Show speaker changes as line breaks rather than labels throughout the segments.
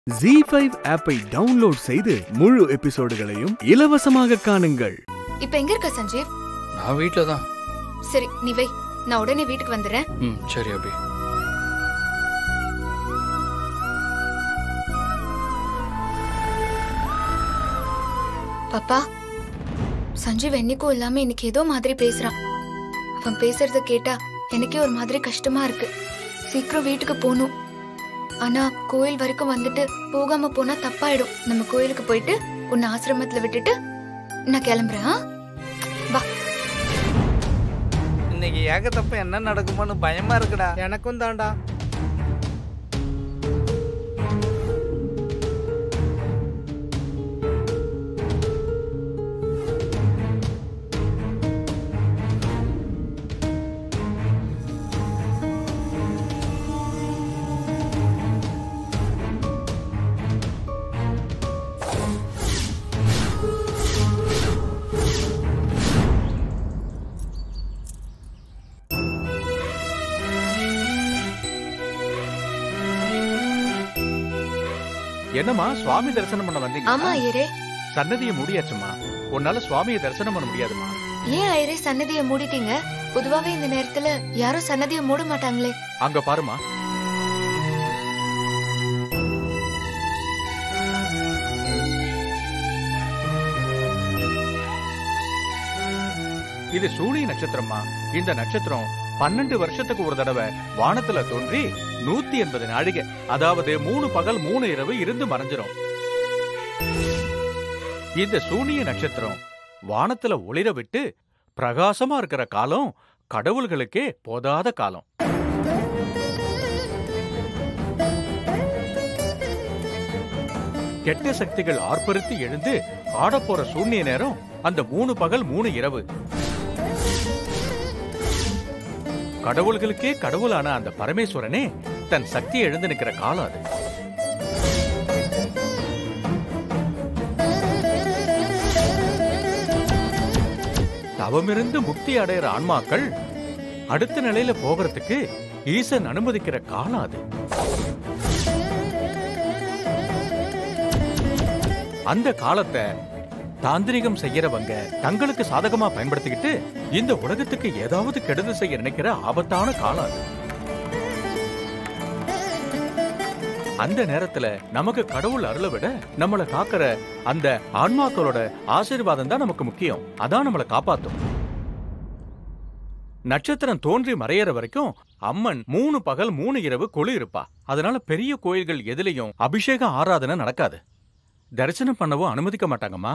G five ஆப்பை download செய்து முழு எபிசோடுகளையும் இலவசமாக காணுங்கள்
இப்ப எங்க இருக்க சஞ்சீவ்
நான் வீட்டில் தான்
சரி நீ வை நான் உடனே வீட்டுக்கு வந்துடுறேன்
ம் சரி அபி
பாப்பா சஞ்சீவ் என்னைக்கும் இல்லாம இன்னைக்கு ஏதோ மாதிரி பேசுறான் அவன் பேசுறத கேட்டா எனக்கே ஒரு மாதிரி கஷ்டமா இருக்கு சீக்கிரம் வீட்டுக்கு போகணும் ஆனா கோயில் வரைக்கும் வந்துட்டு போகாம போனா தப்பாயிடும் நம்ம கோயிலுக்கு போயிட்டு உன்னை ஆசிரமத்துல விட்டுட்டு நான் கிளம்புறேன் ஆ? வா
இன்னைக்கு ஏகத்தப்ப என்ன நடக்குமோன்னு பயமா இருக்குடா
எனக்கும் தான்டா
என்னம்மா சுவாமி தரிசனம் பண்ண வந்தீங்க
ஆமா ஐயரே
சன்னதியை மூடியாச்சுமா உன்னால சுவாமியை தரிசனம் பண்ண முடியாதுமா
ஏன் ஐயரே சன்னதியை மூடிட்டீங்க பொதுவாவே இந்த நேரத்துல யாரும் சன்னதியை மூட மாட்டாங்களே
அங்க பாருமா இது சூரிய நட்சத்திரமா இந்த நட்சத்திரம் பன்னெண்டு வருஷத்துக்கு ஒரு தடவை வானத்துல தோன்றி நூத்தி எண்பது நாழிகை அதாவது மூணு பகல் மூணு இரவு இருந்து மறைஞ்சிரும் இந்த சூனிய நட்சத்திரம் வானத்துல ஒளிர விட்டு பிரகாசமா இருக்கிற காலம் கடவுள்களுக்கே போதாத காலம் கெட்ட சக்திகள் ஆர்ப்பரித்து எழுந்து ஆடப்போற சூன்ய நேரம் அந்த மூணு பகல் மூணு இரவு கடவுள்களுக்கே கடவுளான அந்த பரமேஸ்வரனே தன் சக்தி எழுந்து நிக்கிற காலம் அது தவமிருந்து முக்தி அடையிற ஆன்மாக்கள் அடுத்த நிலையில போகிறதுக்கு ஈசன் அனுமதிக்கிற காலம் அது அந்த காலத்தை தாந்திரிகம் செய்யறவங்க தங்களுக்கு சாதகமா பயன்படுத்திக்கிட்டு இந்த உலகத்துக்கு ஏதாவது கெடுதல் செய்ய நினைக்கிற ஆபத்தான காலம் அது அந்த நேரத்துல நமக்கு கடவுள் அருளை விட நம்மள காக்கிற அந்த ஆன்மாக்களோட ஆசீர்வாதம் தான் நமக்கு முக்கியம் அதான் நம்மளை காப்பாத்தும் நட்சத்திரம் தோன்றி மறையற வரைக்கும் அம்மன் மூணு பகல் மூணு இரவு கொழு இருப்பா அதனால பெரிய கோயில்கள் எதுலயும் அபிஷேகம் ஆராதனை நடக்காது தரிசனம் பண்ணவும் அனுமதிக்க மாட்டாங்கம்மா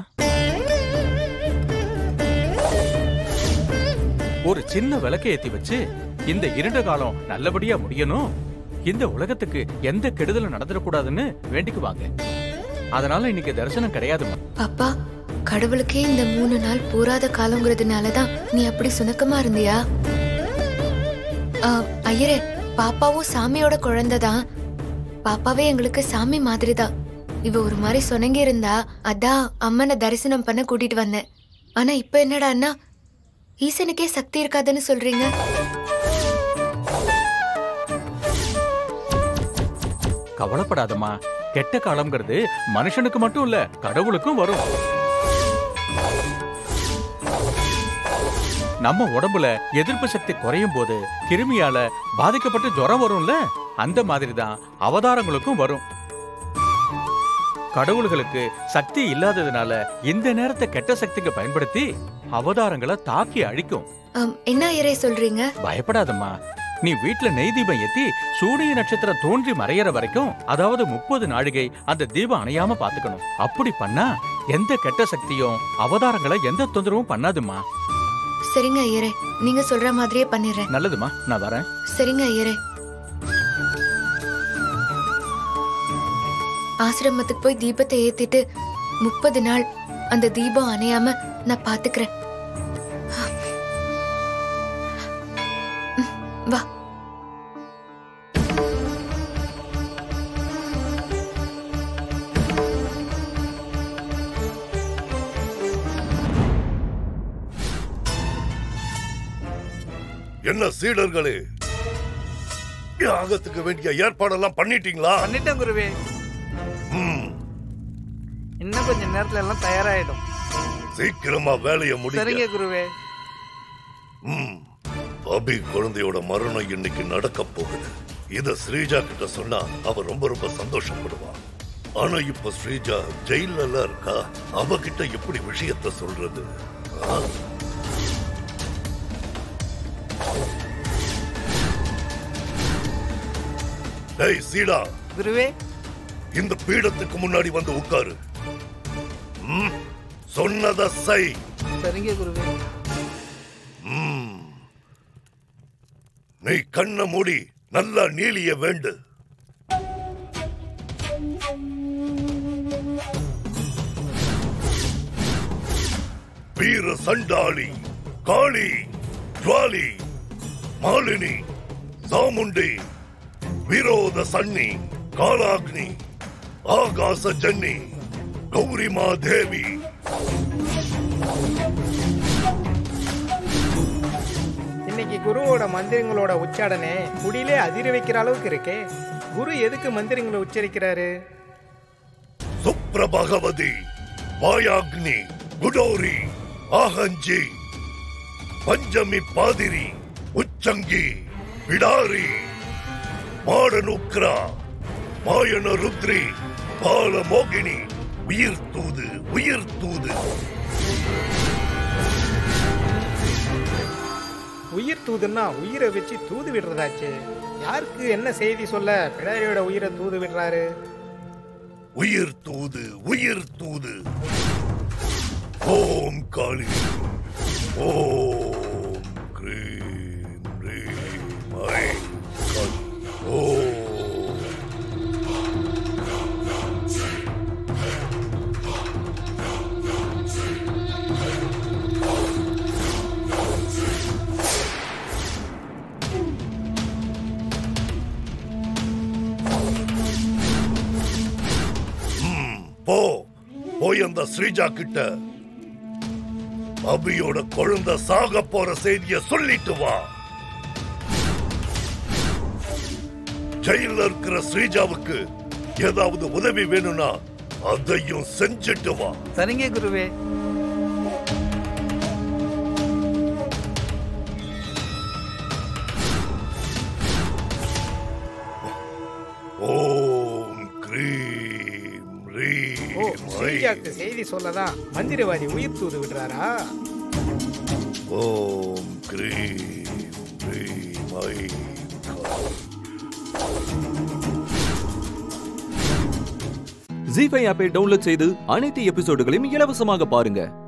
ஒரு சின்ன விளக்கை ஏத்தி வச்சு இந்த இருண்ட காலம் நல்லபடியா முடியணும் இந்த உலகத்துக்கு எந்த கெடுதலும் நடந்துடக்கூடாதுன்னு வேண்டிக்குவாங்க அதனால இன்னைக்கு தரிசனம் கிடையாதுமா
பாப்பா கடவுளுக்கே இந்த மூணு நாள் போராத காலங்கிறதுனால தான் நீ அப்படி சுணக்கமா இருந்தியா ஆ, ஐயரே பாப்பாவும் சாமியோட குழந்தை தான் பாப்பாவே எங்களுக்கு சாமி மாதிரி தான் இவ ஒரு மாதிரி சொனங்கி இருந்தா அதான் அம்மனை தரிசனம் பண்ண கூட்டிட்டு வந்தேன் ஆனா இப்ப என்னடான்னா ஈசனுக்கே சக்தி இருக்காதுன்னு சொல்றீங்க
கவலைப்படாதம்மா கெட்ட காலம்ங்கிறது மனுஷனுக்கு மட்டும் இல்ல கடவுளுக்கும் வரும் நம்ம உடம்புல எதிர்ப்பு சக்தி குறையும் போது கிருமியால பாதிக்கப்பட்டு ஜுரம் வரும்ல அந்த மாதிரி தான் அவதாரங்களுக்கும் வரும் கடவுள்களுக்கு சக்தி இல்லாததுனால இந்த நேரத்தை கெட்ட சக்திக்கு பயன்படுத்தி அவதாரங்களை தாக்கி அழிக்கும்
ஆம், என்ன ஐயரே சொல்றீங்க
பயப்படாதம்மா நீ வீட்ல நெய் தீபம் ஏத்தி சூரிய நட்சத்திரம் தோன்றி மறையற வரைக்கும் அதாவது முப்பது நாழிகை அந்த தீபம் அணையாம பாத்துக்கணும் அப்படி பண்ணா எந்த கெட்ட சக்தியும் அவதாரங்களை எந்த தொந்தரவும் பண்ணாதுமா
சரிங்க ஐயரே நீங்க சொல்ற மாதிரியே பண்ணிடுறேன்
நல்லதுமா நான் வரேன்
சரிங்க ஐயரே ஆசிரமத்துக்கு போய் தீபத்தை ஏத்திட்டு முப்பது நாள் அந்த தீபம் அணையாம நான் பாத்துக்கிறேன் ம், வா
என்ன சீடர்களே யாகத்துக்கு வேண்டிய ஏற்பாடெல்லாம் பண்ணிட்டீங்களா
பண்ணிட்டேன் குருவே இன்னும் கொஞ்ச நேரத்துல எல்லாம் தயாராயிடும்
சீக்கிரமா வேலையை
சரிங்க
முடிங்க
குருவே
ம். அபி குழந்தையோட மரணம் இன்னைக்கு நடக்க போகுது இத ஸ்ரீஜா கிட்ட சொன்னா அவ ரொம்ப ரொம்ப சந்தோஷப்படுவா ஆனா இப்ப ஸ்ரீஜா ஜெயில எல்லாம் இருக்கா அவகிட்ட எப்படி விஷயத்த சொல்றது ஆ? டேய் சீடா
குருவே
இந்த பீடத்துக்கு முன்னாடி வந்து உட்காரு ம், சொன்னத சை
சரிங்க குருவே
ம். நீ கண்ண மூடி நல்லா நீலிய வேண்டு வீர சண்டாளி காளி ஜுவாலி மாலினி சாமுண்டி விரோத சன்னி காலாக்னி ஆகாச ஜன்னி கௌரிமா தேவி
இன்னைக்கு குருவோட மந்திரங்களோட உச்சாடனை முடியிலே அதிர வைக்கிற அளவுக்கு இருக்கே குரு எதுக்கு மந்திரங்களை உச்சரிக்கிறாரு
சுப்ரபகவதி வாயாக்னி குடோரி ஆஹஞ்சி பஞ்சமி பாதிரி உச்சங்கி பிடாரி மாடனுக்ரா மாயன ருத்ரி பால மோகினி உயிர் தூது உயிர் தூது
உயிர் தூதுன்னா உயிரை வச்சு தூது விடுறதாச்சு யாருக்கு என்ன செய்தி சொல்ல பிடாரியோட உயிரை தூது விடுறாரு
உயிர் தூது உயிர் தூது ஓம் காளி ஓம் கிரீம் ரீம் ஐம் காளி ஓம் போ போய் அந்த ஸ்ரீஜா கிட்ட அபியோட குழந்தை சாக போற செய்திய சொல்லிட்டு வா ஜெயில இருக்கிற ஸ்ரீஜாவுக்கு ஏதாவது உதவி வேணும்னா அதையும் செஞ்சுட்டு வா
சரிங்க குருவே
ஓம் கிரீம்
ஓ
ரீம்
ஸ்ரீஜாக்கு
ஐம்.
செய்தி சொல்லதான் மந்திரவாதி உயிர் தூது விடுறாரா
ஓம் கிரீம் ரீம் ஐம் காளி.
ஜி ஃபைவ் ஆப்பை டவுன்லோட் செய்து அனைத்து எபிசோடுகளையும் இலவசமாக பாருங்க